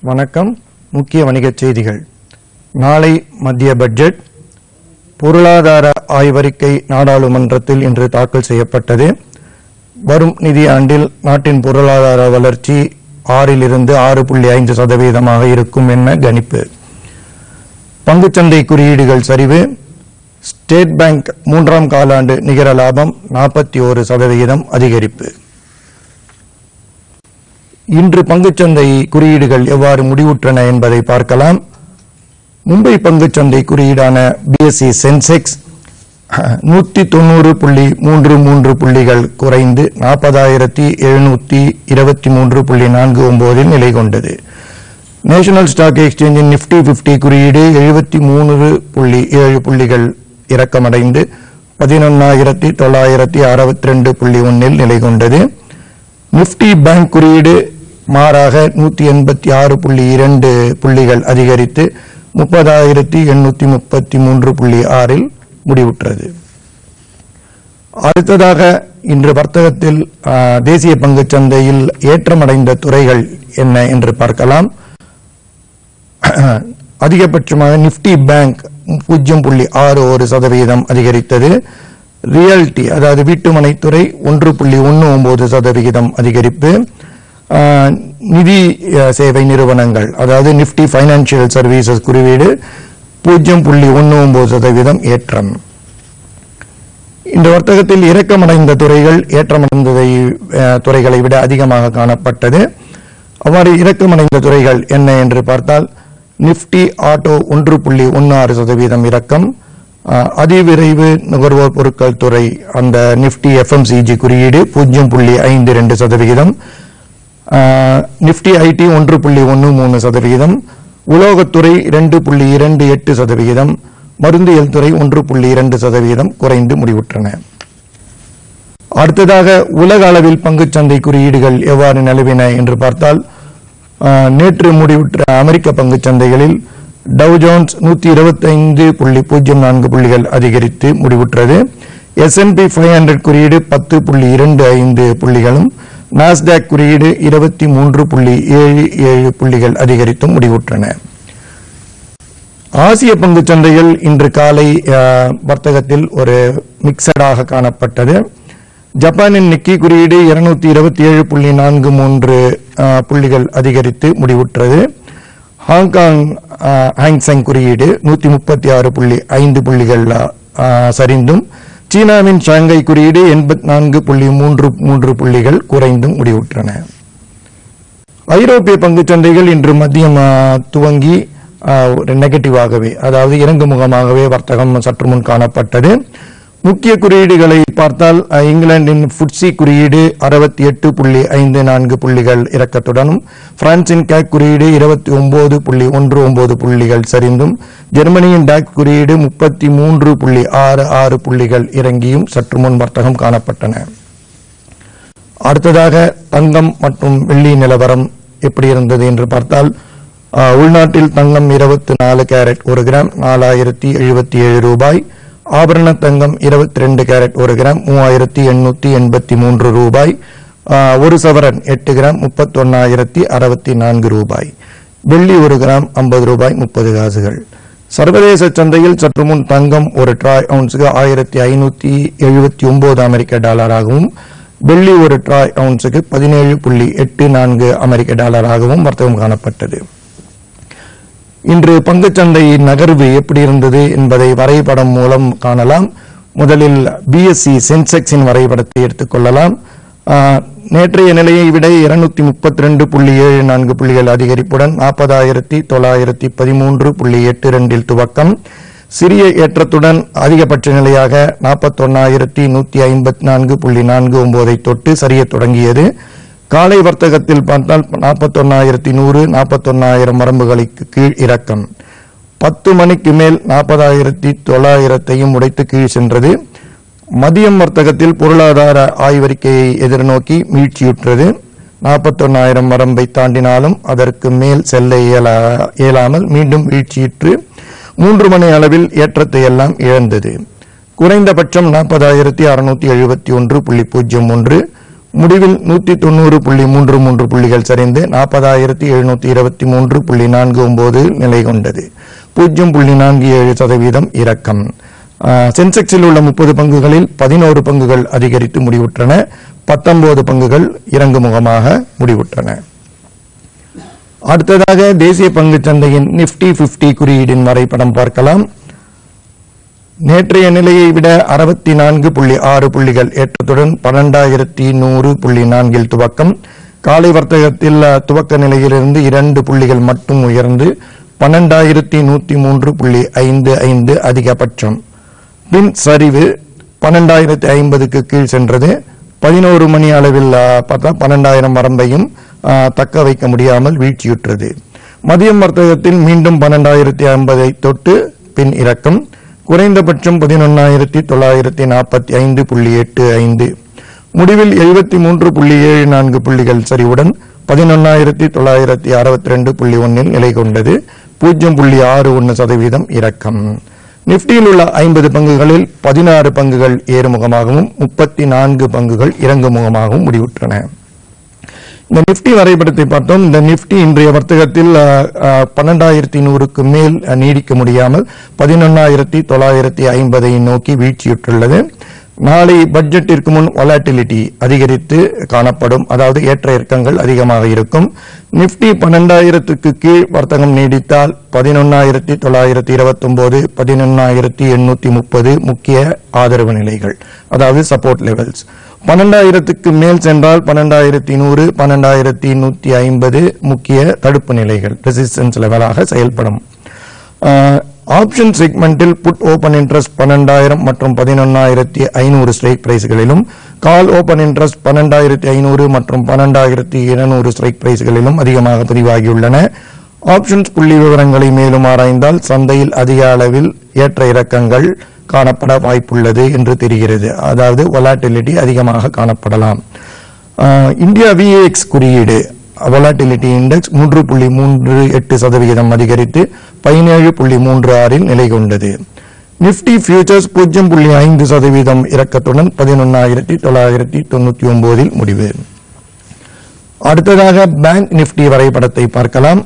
வணக்கம் முக்கிய வணிகச் செய்திகள் நாளை மத்திய பட்ஜெட் பொருளாதார ஆய்வறிக்கை நாடாளுமன்றத்தில் இன்று தாக்கல் செய்யப்பட்டது வரும் நிதியாண்டில் நாட்டின் பொருளாதார வளர்ச்சி ஆறிலிருந்து ஆறு புள்ளி ஐந்து சதவீதமாக இருக்கும் என கணிப்பு பங்குச்சந்தை குறியீடுகள் சரிவு ஸ்டேட் பேங்க் மூன்றாம் காலாண்டு நிகர லாபம் நாற்பத்தி ஒரு சதவிகிதம் அதிகரிப்பு இன்று பங்குச்சந்தை குறியீடுகள் எவ்வாறு முடிவுற்றன என்பதை பார்க்கலாம் மும்பை பங்குச்சந்தை குறியீடான பிஎஸ்சி சென்செக்ஸ் நூத்தி தொண்ணூறு புள்ளி மூன்று மூன்று புள்ளிகள் குறைந்து நாற்பதாயிரத்தி எழுநூத்தி இருபத்தி மூன்று புள்ளி நான்கு ஒன்பதில் நிலை கொண்டது நேஷனல் ஸ்டாக் எக்ஸ்சேஞ்சின் நிப்டி 50 குறியீடு எழுபத்தி மூணு புள்ளி ஏழு புள்ளிகள் இறக்கமடைந்து பதினொன்னாயிரத்தி தொள்ளாயிரத்தி அறுபத்தி ரெண்டு புள்ளி ஒன்னில் நிலை கொண்டது நிப்டி பேங்க் குறியீடு மாறாக நூத்தி எண்பத்தி ஆறு புள்ளி இரண்டு புள்ளிகள் அதிகரித்து முப்பதாயிரத்தி எண்ணூத்தி முப்பத்தி மூன்று புள்ளி ஆறில் முடிவுற்றது அடுத்ததாக இன்று வர்த்தகத்தில் ஆ, தேசிய பங்குச் சந்தையில் ஏற்றமடைந்த துறைகள் என்ன என்று பார்க்கலாம் அதிகபட்சமாக நிப்டி பேங்க் பூஜ்ஜியம் புள்ளி ஆறு ஒரு சதவீதம் அதிகரித்தது ரியாலிட்டி அதாவது வீட்டுமனைத்துறை ஒன்று புள்ளி ஒன்று ஒன்பது சதவிகிதம் அதிகரிப்பு ஆஹ், நிதி அஹ், சேவை நிறுவனங்கள் அதாவது நிப்டி ஃபைனான்சியல் சர்வீசஸ் குறியீடு பூஜ்ஜியம் புள்ளி ஒன்று ஒன்பது சதவீதம் ஏற்றம் இந்த வர்த்தகத்தில் இறக்கமடைந்த துறைகள் ஏற்றமடைந்ததை அஹ், துறைகளை விட அதிகமாக காணப்பட்டது அவ்வாறு இறக்கமடைந்த துறைகள் என்ன என்று பார்த்தால் நிப்டி ஆட்டோ ஒன்று புள்ளி ஒன்று ஆறு சதவீதம் இறக்கம் அஹ், அதிவிரைவு நுகர்வோர் பொருட்கள் துறை அந்த நிப்டி எஃப்எம்சிஜி குறியீடு பூஜ்ஜியம் புள்ளி ஐந்து ரெண்டு சதவிகிதம் அஹ், நிப்டி ஐடி ஒன்று புள்ளி ஒன்று மூணு சதவிகிதம் உலோகத்துறை இரண்டு புள்ளி இரண்டு எட்டு சதவிகிதம் மருந்தியல் துறை ஒன்று புள்ளி இரண்டு சதவிகிதம் குறைந்து முடிவுற்றன அடுத்ததாக உலக அளவில் பங்குச்சந்தை குறியீடுகள் எவ்வாறு நிலவின என்று பார்த்தால் ஆஹ், நேற்று முடிவுற்ற அமெரிக்க பங்குச்சந்தைகளில் டவ் ஜோன்ஸ் நூத்தி இருபத்தைந்து புள்ளி பூஜ்ஜியம் நான்கு புள்ளிகள் அதிகரித்து முடிவுற்றது எஸ்என்பி ஃபைவ் ஹண்ட்ரட் குறியீடு பத்து புள்ளி இரண்டு ஐந்து புள்ளிகளும் நாஸ்டாக் குறியீடு இருபத்தி மூன்று புள்ளி ஏழு ஏழு புள்ளிகள் அதிகரித்தும் முடிவுற்றன ஆசிய பங்குச் சந்தைகள் இன்று காலை அஹ், வர்த்தகத்தில் ஒரு மிக்சடாக காணப்பட்டது ஜப்பானின் நிக்கி குறியீடு இருநூத்தி இருபத்தி ஏழு புள்ளி நான்கு மூன்று அஹ், புள்ளிகள் அதிகரித்து முடிவுற்றது ஹாங்காங் அஹ், ஹாங்செங் குறியீடு நூத்தி முப்பத்தி ஆறு புள்ளி ஐந்து புள்ளிகள் அஹ், சரிந்தும் சீனாவின் ஷாங்காய் குறியீடு எண்பத்தி நான்கு புள்ளி மூன்று மூன்று புள்ளிகள் குறைந்தும் முடிவுற்றன ஐரோப்பிய பங்குச் சந்தைகள் இன்று மதியம் ஆ, துவங்கி ஆ, ஒரு நெகட்டிவாகவே அதாவது இறங்குமுகமாகவே வர்த்தகம் சற்று முன் காணப்பட்டது முக்கிய குறியீடுகளை பார்த்தால் ஆ, இங்கிலாந்தின் ஃபுட்சி குறியீடு அறுபத்தி எட்டு புள்ளி ஐந்து நான்கு புள்ளிகள் இறக்கத்துடனும் பிரான்சின் கேக் குறியீடு இருபத்தி ஒன்பது புள்ளி ஒன்று ஒன்பது புள்ளிகள் சரிந்தும் ஜெர்மனியின் டாக் குறியீடு முப்பத்தி மூன்று புள்ளி ஆறு ஆறு புள்ளிகள் இறங்கியும் சற்று முன் வர்த்தகம் காணப்பட்டன அடுத்ததாக தங்கம் மற்றும் வெள்ளி நிலவரம் எப்படி இருந்தது என்று பார்த்தால் ஆ, உள்நாட்டில் தங்கம் இருபத்தி நாலு கேரட் ஒரு கிராம் நாலாயிரத்தி எழுபத்தி ஏழு ரூபாய் ஆபரண தங்கம் இருபத்தி ரெண்டு கேரட் ஒரு கிராம் மூவாயிரத்தி எண்ணூத்தி எண்பத்தி மூன்று ரூபாய் ஆ, ஒரு சவரன் எட்டு கிராம் முப்பத்தொன்னாயிரத்தி அறுபத்தி நான்கு ரூபாய் வெள்ளி ஒரு கிராம் ஐம்பது ரூபாய் முப்பது காசுகள் சர்வதேச சந்தையில் சற்று முன் தங்கம் ஒரு ட்ராய் அவுன்ஸுக்கு ஆயிரத்தி ஐநூத்தி எழுபத்தி ஒன்பது அமெரிக்க டாலராகவும் வெள்ளி ஒரு ட்ராய் அவுன்ஸுக்கு பதினேழு புள்ளி எட்டு நான்கு அமெரிக்க டாலராகவும் வர்த்தகம் காணப்பட்டது இன்று பங்குச்சந்தை நகர்வு எப்படி இருந்தது என்பதை வரைபடம் மூலம் காணலாம் முதலில் பிஎஸ்சி சென்செக்ஸின் வரைபடத்தை எடுத்துக்கொள்ளலாம் ஆஹ், நேற்றைய நிலையை விட இருநூத்தி முப்பத்தி ரெண்டு புள்ளி ஏழு நான்கு புள்ளிகள் அதிகரிப்புடன் நாற்பதாயிரத்தி தொள்ளாயிரத்தி பதிமூன்று புள்ளி எட்டு ரெண்டில் துவக்கம் சிறிய ஏற்றத்துடன் அதிகபட்ச நிலையாக நாற்பத்தொன்னாயிரத்தி நூத்தி ஐம்பத்தி நான்கு புள்ளி நான்கு ஒன்பதை தொட்டு சரியத் தொடங்கியது காலை வர்த்தகத்தில் பார்த்தால் நாற்பத்தொன்னாயிரத்தி நூறு நாற்பத்தொன்னாயிரம் வரம்புகளுக்கு கீழ் இறக்கம் பத்து மணிக்கு மேல் நாற்பதாயிரத்தி தொள்ளாயிரத்தையும் உடைத்து கீழ் சென்றது மதியம் வர்த்தகத்தில் பொருளாதார ஆய்வறிக்கையை எதிர்நோக்கி மீட்சியுற்றது நாற்பத்தொன்னாயிரம் வரம்பை தாண்டினாலும் அதற்கு மேல் செல்ல இயலா- இயலாமல் மீண்டும் வீழ்ச்சியுற்று மூன்று மணி அளவில் ஏற்றத்தை எல்லாம் இழந்தது குறைந்தபட்சம் நாற்பதாயிரத்தி அறுநூத்தி எழுபத்தி ஒன்று புள்ளி பூஜ்ஜியம் ஒன்று முடிவில் நூத்தி தொண்ணூறு புள்ளி மூன்று மூன்று புள்ளிகள் சரிந்து நாற்பதாயிரத்தி எழுநூத்தி இருபத்தி மூன்று புள்ளி நான்கு ஒன்பது நிலை கொண்டது பூஜ்ஜியம் புள்ளி நான்கு ஏழு சதவீதம் இறக்கம் ஆஹ், சென்செக்ஸில் உள்ள முப்பது பங்குகளில் பதினோரு பங்குகள் அதிகரித்து முடிவுற்றன பத்தொன்பது பங்குகள் இறங்குமுகமாக முடிவுற்றன அடுத்ததாக தேசிய பங்குச் சந்தையின் நிப்டி 50 குறியீடின் வரைபடம் பார்க்கலாம் நேற்றைய நிலையை விட அறுபத்தி நான்கு புள்ளி ஆறு புள்ளிகள் ஏற்றத்துடன் பன்னெண்டாயிரத்தி நூறு புள்ளி நான்கில் துவக்கம் காலை வர்த்தகத்தில் அஹ், துவக்க நிலையிலிருந்து இரண்டு புள்ளிகள் மட்டும் உயர்ந்து பன்னெண்டாயிரத்தி நூத்தி மூன்று புள்ளி ஐந்து ஐந்து அதிகபட்சம் பின் சரிவு பன்னெண்டாயிரத்தி ஐம்பதுக்கு கீழ் சென்றது பதினோரு மணி அளவில் அஹ், பார்த்தா பன்னெண்டாயிரம் வரம்பையும் அஹ், தக்க வைக்க முடியாமல் வீழ்ச்சியுற்றது மதியம் வர்த்தகத்தில் மீண்டும் பன்னெண்டாயிரத்தி ஐம்பதை தொட்டு பின் இறக்கம் குறைந்தபட்சம் பதினொன்னாயிரத்தி தொள்ளாயிரத்தி நாற்பத்தி ஐந்து புள்ளி எட்டு ஐந்து முடிவில் எழுபத்தி மூன்று புள்ளி ஏழு நான்கு புள்ளிகள் சரிவுடன் பதினொன்னாயிரத்தி தொள்ளாயிரத்தி அறுபத்தி ரெண்டு புள்ளி ஒன்னில் நிலை கொண்டது பூஜ்ஜியம் புள்ளி ஆறு ஒன்று சதவீதம் இறக்கம் நிப்டியில் உள்ள ஐம்பது பங்குகளில் பதினாறு பங்குகள் ஏறுமுகமாகவும் முப்பத்தி நான்கு பங்குகள் இறங்குமுகமாகவும் முடிவுற்றன இந்த நிப்டி வரைபடத்தை பார்த்தோம் இந்த நிப்டி இன்றைய வர்த்தகத்தில் பன்னெண்டாயிரத்தி நூறுக்கு மேல் அஹ், நீடிக்க முடியாமல் பதினொன்னாயிரத்தி தொள்ளாயிரத்தி ஐம்பதை நோக்கி வீழ்ச்சியுற்றுள்ளது நாளை பட்ஜெட்டிற்கு முன் வொலாட்டிலிட்டி அதிகரித்து காணப்படும் அதாவது ஏற்ற இறக்கங்கள் அதிகமாக இருக்கும் நிப்டி பன்னெண்டாயிரத்துக்கு கீழ் வர்த்தகம் நீடித்தால் பதினொன்னாயிரத்தி தொள்ளாயிரத்தி இருபத்தி ஒன்பது பதினொன்னாயிரத்தி எண்ணூத்தி முப்பது முக்கிய ஆதரவு நிலைகள் அதாவது சப்போர்ட் லெவல்ஸ் பன்னெண்டாயிரத்துக்கு மேல் சென்றால் பன்னெண்டாயிரத்தி நூறு பன்னெண்டாயிரத்தி நூத்தி ஐம்பது முக்கிய தடுப்பு நிலைகள் ரெசிஸ்டன்ஸ் லெவலாக செயல்படும் ஆப்ஷன் செக்மெண்டில் புட் ஓபன் இன்ட்ரெஸ்ட் பன்னெண்டாயிரம் மற்றும் பதினொன்னாயிரத்தி ஐநூறு ஸ்ட்ரைக் பிரைஸ்களிலும் கால் ஓபன் இன்ட்ரெஸ்ட் பன்னெண்டாயிரத்தி ஐநூறு மற்றும் பன்னெண்டாயிரத்தி இருநூறு ஸ்ட்ரைக் பிரைஸ்களிலும் அதிகமாக பதிவாகியுள்ளன ஆப்ஷன்ஸ் புள்ளி விவரங்களை மேலும் ஆராய்ந்தால் சந்தையில் அதிக அளவில் ஏற்ற இறக்கங்கள் காணப்பட வாய்ப்புள்ளது என்று தெரிகிறது அதாவது வொலாட்டிலிட்டி அதிகமாக காணப்படலாம் ஆஹ் இந்தியா விஏஎக்ஸ் குறியீடு வொலாட்டிலிட்டி இண்டெக்ஸ் மூன்று புள்ளி மூன்று எட்டு சதவிகிதம் அதிகரித்து பதினேழு புள்ளி மூன்று ஆறில் நிலை கொண்டது நிப்டி ஃபியூச்சர்ஸ் பூஜ்ஜியம் புள்ளி ஐந்து சதவீதம் இறக்கத்துடன் பதினொன்னாயிரத்தி தொள்ளாயிரத்தி தொண்ணூத்தி ஒன்பதில் முடிவு அடுத்ததாக பேங்க் நிப்டி வரைபடத்தை பார்க்கலாம்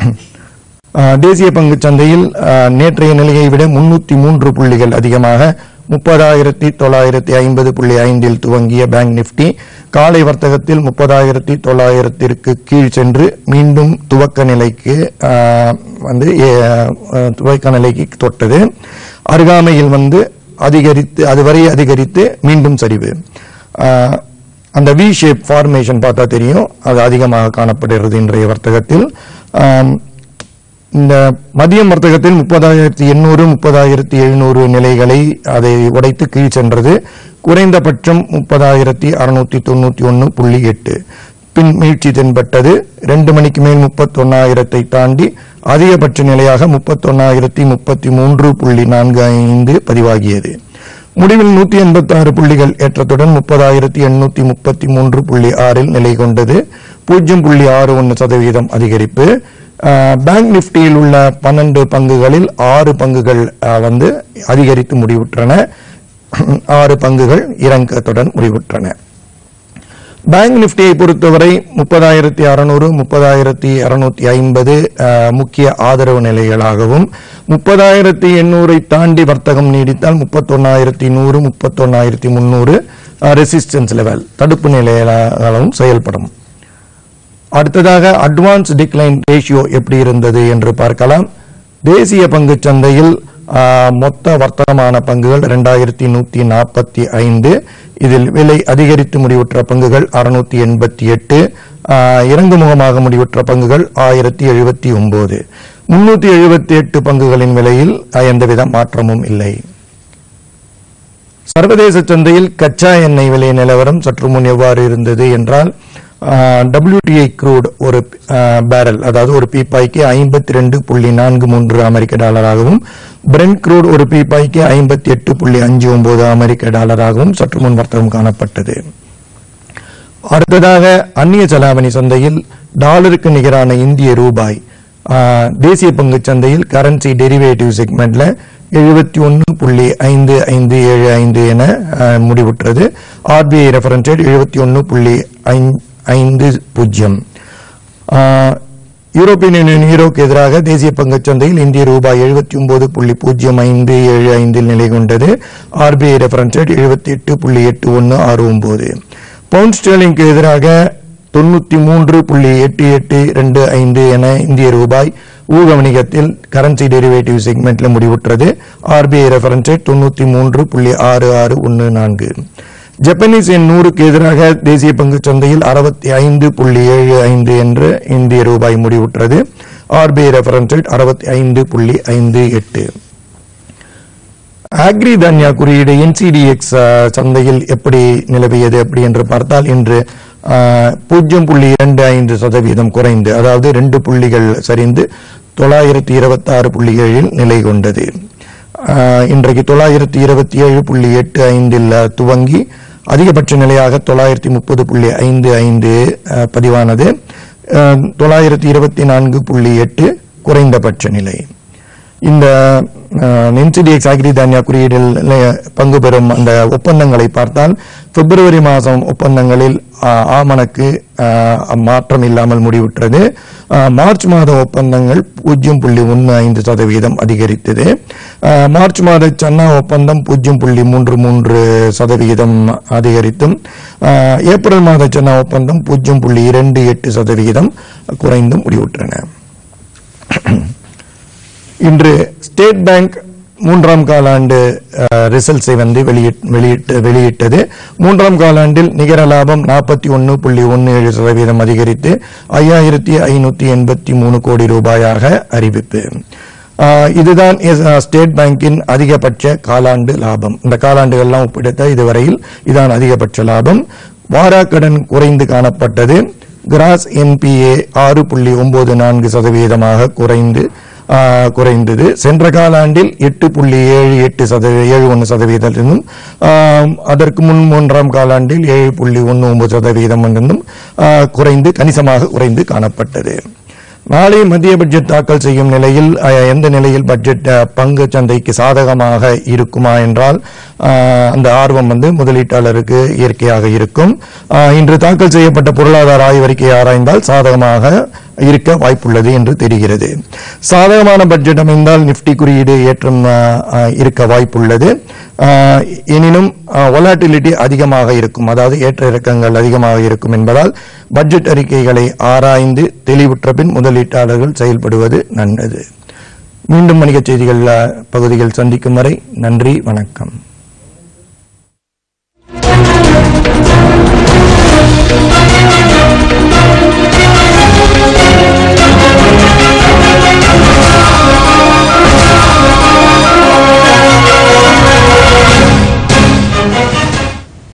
ஆஹ் தேசிய பங்குச் சந்தையில் ஆஹ் நேற்றைய நிலையை விட முன்னூத்தி மூன்று புள்ளிகள் அதிகமாக முப்பதாயிரத்தி தொள்ளாயிரத்தி ஐம்பது புள்ளி ஐந்தில் துவங்கிய பேங்க் நிப்டி காலை வர்த்தகத்தில் முப்பதாயிரத்தி தொள்ளாயிரத்திற்கு கீழ் சென்று மீண்டும் துவக்க நிலைக்கு ஆஹ், வந்து ஏ- ஆஹ், துவக்க நிலைக்கு தொட்டது அருகாமையில் வந்து அதிகரித்து அதுவரை அதிகரித்து மீண்டும் சரிவு ஆஹ், அந்த வி ஷேப் ஃபார்மேஷன் பார்த்தா தெரியும் அது அதிகமாக காணப்படுகிறது இன்றைய வர்த்தகத்தில் ஆம், இந்த மதியம் வர்த்தகத்தில் முப்பதாயிரத்தி எண்ணூறு முப்பதாயிரத்தி எழுநூறு நிலைகளை அதை உடைத்து கீழ் சென்றது குறைந்தபட்சம் முப்பதாயிரத்தி அறுநூத்தி தொண்ணூத்தி ஒன்னு புள்ளி எட்டு பின் மீழ்ச்சி தென்பட்டது ரெண்டு மணிக்கு மேல் முப்பத்தொன்னாயிரத்தை தாண்டி அதிகபட்ச நிலையாக முப்பத்தொன்னாயிரத்தி முப்பத்தி மூன்று புள்ளி நான்கு ஐந்து பதிவாகியது முடிவில் நூத்தி எண்பத்தி ஆறு புள்ளிகள் ஏற்றத்துடன் முப்பதாயிரத்தி எண்ணூத்தி முப்பத்தி மூன்று புள்ளி ஆறில் நிலை கொண்டது பூஜ்ஜியம் புள்ளி ஆறு ஒன்று சதவீதம் அதிகரிப்பு அஹ், பேங்க் நிப்டியில் உள்ள பன்னெண்டு பங்குகளில் ஆறு பங்குகள் அஹ், வந்து அதிகரித்து முடிவுற்றன ஆறு பங்குகள் இறக்கத்துடன் முடிவுற்றன பேங்க் நிப்டியை பொறுத்தவரை முப்பதாயிரத்தி அறுநூறு முப்பதாயிரத்தி அறுநூத்தி ஐம்பது முக்கிய ஆதரவு நிலைகளாகவும் முப்பதாயிரத்தி எண்ணூறை தாண்டி வர்த்தகம் நீடித்தால் முப்பத்தொன்னாயிரத்தி நூறு முப்பத்தொன்னாயிரத்தி முன்னூறு ரெசிஸ்டன்ஸ் லெவல் தடுப்பு நிலைகளாகவும் செயல்படும் அடுத்ததாக அட்வான்ஸ் டிக்ளைன் ரேஷியோ எப்படி இருந்தது என்று பார்க்கலாம் தேசிய பங்குச் சந்தையில் ஆ, மொத்த வர்த்தகமான பங்குகள் இரண்டாயிரத்தி நூத்தி நாற்பத்தி ஐந்து இதில் விலை அதிகரித்து முடிவுற்ற பங்குகள் அறுநூத்தி எண்பத்தி எட்டு இறங்குமுகமாக முடிவுற்ற பங்குகள் ஆயிரத்தி எழுபத்தி ஒன்பது முன்னூத்தி எழுபத்தி எட்டு பங்குகளின் விலையில் ஆ, எந்தவித மாற்றமும் இல்லை சர்வதேச சந்தையில் கச்சா எண்ணெய் விலை நிலவரம் சற்று முன் எவ்வாறு இருந்தது என்றால் WTI crude ஒரு பேரல் அதாவது ஒரு பீப்பாய்க்கு ஐம்பத்தி ரெண்டு புள்ளி நான்கு மூன்று அமெரிக்க டாலராகவும் பிரெண்ட் crude ஒரு பீப்பாய்க்கு ஐம்பத்தி எட்டு புள்ளி அஞ்சு ஒன்பது அமெரிக்க டாலராகவும் சற்று முன் வர்த்தகம் காணப்பட்டது அடுத்ததாக அந்நிய செலாவணி சந்தையில் டாலருக்கு நிகரான இந்திய ரூபாய் ஆஹ், தேசிய பங்குச் சந்தையில் கரன்சி டெரிவேட்டிவ் செக்மெண்ட்ல எழுபத்தி ஒன்று புள்ளி ஐந்து ஐந்து ஏழு ஐந்து என ஆஹ், முடிவுற்றது ஆர்பிஐ ரெஃபரன்ஸ் ரேட் எழுபத்தி ஒன்று புள்ளி ஐந்து பூஜ்ஜியம் ஆஹ், யூரோப்பியன் யூனியன் யூரோக்கு எதிராக தேசிய பங்குச் சந்தையில் இந்திய ரூபாய் எழுபத்தி ஒன்பது புள்ளி பூஜ்ஜியம் ஐந்து ஏழு ஐந்தில் நிலை கொண்டது ஆர்பிஐ ரெஃபரன்ஸ் ரேட் எழுபத்தி எட்டு புள்ளி எட்டு ஒன்று ஆறு ஒன்பது பவுண்ட் ஸ்டெர்லிங்க்கு எதிராக தொண்ணூத்தி மூன்று புள்ளி எட்டு எட்டு ரெண்டு ஐந்து என இந்திய ரூபாய் ஊக வணிகத்தில் கரன்சி டெரிவேட்டிவ் செக்மெண்ட்ல முடிவுற்றது ஆர்பிஐ ரெஃபரன்ஸ் ரேட் தொண்ணூத்தி மூன்று புள்ளி ஆறு ஆறு ஒன்று நான்கு ஜப்பானீஸ் எண் நூறுக்கு எதிராக தேசிய பங்குச் சந்தையில் அறுபத்தி ஐந்து புள்ளி ஏழு ஐந்து என்று இந்திய ரூபாய் முடிவுற்றது ஆர்பிஐ ரெஃபரன்ஸ் ரேட் அறுபத்தி ஐந்து புள்ளி ஐந்து எட்டு ஆக்ரி தன்யா குறியீடு என்சிடிஎக்ஸ் சந்தையில் எப்படி நிலவியது அப்படி என்று பார்த்தால் இன்று பூஜ்ஜியம் புள்ளி இரண்டு ஐந்து சதவீதம் குறைந்து அதாவது ரெண்டு புள்ளிகள் சரிந்து தொள்ளாயிரத்தி இருபத்தி ஆறு புள்ளி ஏழில் நிலை கொண்டது ஆஹ், இன்றைக்கு தொள்ளாயிரத்தி இருபத்தி ஏழு புள்ளி எட்டு ஐந்தில் அஹ், துவங்கி அதிகபட்ச நிலையாக தொள்ளாயிரத்தி முப்பது புள்ளி ஐந்து ஐந்து அஹ், பதிவானது அஹ், தொள்ளாயிரத்தி இருபத்தி நான்கு புள்ளி எட்டு குறைந்தபட்ச நிலை இந்த என்சிடிஎக்ஸ் அக்ரி தானியா குறியீடில் ல- பங்கு பெறும் அந்த ஒப்பந்தங்களை பார்த்தால் பிப்ரவரி மாதம் ஒப்பந்தங்களில் ஆ, ஆமணக்கு ஆ, மாற்றம் இல்லாமல் முடிவுற்றது ஆ, மார்ச் மாத ஒப்பந்தங்கள் பூஜ்ஜியம் புள்ளி ஒன்று ஐந்து சதவீதம் அதிகரித்தது ஆ, மார்ச் மாத சன்னா ஒப்பந்தம் பூஜ்ஜியம் புள்ளி மூன்று மூன்று சதவீதம் அதிகரித்தும் ஆ, ஏப்ரல் மாத சன்னா ஒப்பந்தம் பூஜ்ஜியம் புள்ளி இரண்டு எட்டு சதவீதம் குறைந்தும் முடிவுற்றன இன்று ஸ்டேட் பேங்க் மூன்றாம் காலாண்டு ரிசல்ட்ஸை வந்து வெளியிட்- வெளியிட்டு வெளியிட்டது மூன்றாம் காலாண்டில் நிகர லாபம் நாற்பத்தி ஒன்று புள்ளி ஒன்று ஏழு சதவீதம் அதிகரித்து ஐயாயிரத்தி ஐநூத்தி எண்பத்தி மூணு கோடி ரூபாயாக அறிவிப்பு ஆஹ், இதுதான் எஸ்- ஆஹ், ஸ்டேட் பேங்கின் அதிகபட்ச காலாண்டு லாபம் இந்த காலாண்டுகள்லாம் ஒப்பிடுத்த இதுவரையில் இதான் அதிகபட்ச லாபம் வாராக்கடன் குறைந்து காணப்பட்டது கிராஸ் என்பிஏ ஆறு புள்ளி ஒன்பது நான்கு சதவீதமாக குறைந்து ஆ, குறைந்தது சென்ற காலாண்டில் எட்டு புள்ளி ஏழு எட்டு சதவீத ஏழு ஒன்று சதவீதத்திலும் ஆம், அதற்கு முன் மூன்றாம் காலாண்டில் ஏழு புள்ளி ஒன்று ஒன்பது சதவீதம் இருந்தும் ஆ, குறைந்து கணிசமாக குறைந்து காணப்பட்டது நாளை மத்திய பட்ஜெட் தாக்கல் செய்யும் நிலையில் அ, எந்த நிலையில் பட்ஜெட் அ, பங்கு சந்தைக்கு சாதகமாக இருக்குமா என்றால் அ, அந்த ஆர்வம் வந்து முதலீட்டாளருக்கு இயற்கையாக இருக்கும் அ, இன்று தாக்கல் செய்யப்பட்ட பொருளாதார ஆய்வறிக்கை ஆராய்ந்தால் சாதகமாக இருக்க வாய்ப்புள்ளது என்று தெரிகிறது சாதகமான பட்ஜெட் அமைந்தால் நிப்டி குறியீடு ஏற்றம் அ, அ, இருக்க வாய்ப்புள்ளது அ, எனினும் ஒலாட்டிலிட்டி அதிகமாக இருக்கும் அதாவது ஏற்ற இறக்கங்கள் அதிகமாக இருக்கும் என்பதால் பட்ஜெட் அறிக்கைகளை ஆராய்ந்து தெளிவுற்ற பின் முதலீட்டாளர்கள் செயல்படுவது நல்லது மீண்டும் வணிகச் செய்திகள் அ, பகுதியில் சந்திக்கும் வரை நன்றி வணக்கம்